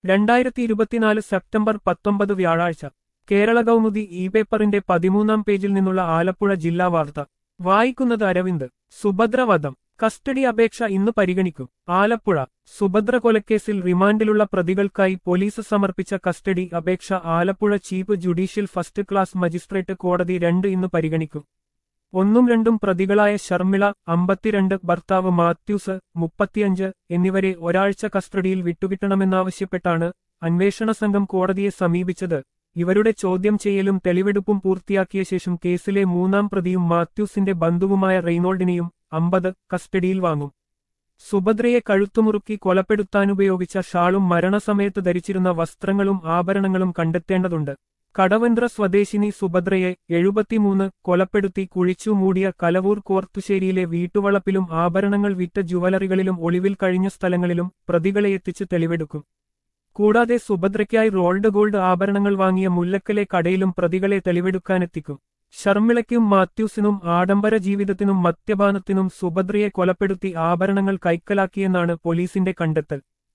രണ്ടായിരത്തി ഇരുപത്തിനാല് സെപ്റ്റംബർ പത്തൊമ്പത് വ്യാഴാഴ്ച കേരള കൗമുദി ഇ പേപ്പറിന്റെ പതിമൂന്നാം പേജിൽ നിന്നുള്ള ആലപ്പുഴ ജില്ലാ വാർത്ത വായിക്കുന്നത് അരവിന്ദ് സുഭദ്രവധം കസ്റ്റഡി അപേക്ഷ ഇന്ന് പരിഗണിക്കും ആലപ്പുഴ സുഭദ്ര കൊലക്കേസിൽ റിമാൻഡിലുള്ള പ്രതികൾക്കായി പോലീസ് സമർപ്പിച്ച കസ്റ്റഡി അപേക്ഷ Alappuzha chief judicial first class magistrate കോടതി രണ്ട് ഇന്ന് പരിഗണിക്കും ഒന്നും രണ്ടും പ്രതികളായ ശർമിള അമ്പത്തിരണ്ട് ഭർത്താവ് മാത്യൂസ് മുപ്പത്തിയഞ്ച് എന്നിവരെ ഒരാഴ്ച കസ്റ്റഡിയിൽ വിട്ടുകിട്ടണമെന്നാവശ്യപ്പെട്ടാണ് അന്വേഷണ സംഘം കോടതിയെ സമീപിച്ചത് ഇവരുടെ ചോദ്യം ചെയ്യലും തെളിവെടുപ്പും പൂർത്തിയാക്കിയ ശേഷം കേസിലെ മൂന്നാം പ്രതിയും മാത്യൂസിന്റെ ബന്ധുവുമായ റെയ്നോൾഡിനെയും അമ്പത് കസ്റ്റഡിയിൽ വാങ്ങും സുഭദ്രയെ കഴുത്തുമുറുക്കി കൊലപ്പെടുത്താനുപയോഗിച്ച ഷാളും മരണസമയത്ത് ധരിച്ചിരുന്ന വസ്ത്രങ്ങളും ആഭരണങ്ങളും കണ്ടെത്തേണ്ടതുണ്ട് കടവന്ത്ര സ്വദേശിനി സുഭദ്രയെ എഴുപത്തിമൂന്ന് കൊലപ്പെടുത്തി കുഴിച്ചു മൂടിയ കലവൂർ കോർത്തുശ്ശേരിയിലെ വീട്ടുവളപ്പിലും ആഭരണങ്ങൾ വിറ്റ ജുവലറികളിലും ഒളിവിൽ കഴിഞ്ഞ സ്ഥലങ്ങളിലും പ്രതികളെ എത്തിച്ച് തെളിവെടുക്കും കൂടാതെ സുഭദ്രയ്ക്കായി റോൾഡ് ഗോൾഡ് ആഭരണങ്ങൾ വാങ്ങിയ മുല്ലക്കലെ കടയിലും പ്രതികളെ തെളിവെടുക്കാനെത്തിക്കും ഷർമിളയ്ക്കും മാത്യൂസിനും ആഡംബര ജീവിതത്തിനും മദ്യപാനത്തിനും സുഭദ്രയെ കൊലപ്പെടുത്തി ആഭരണങ്ങൾ കൈക്കലാക്കിയെന്നാണ് പോലീസിന്റെ കണ്ടെത്തൽ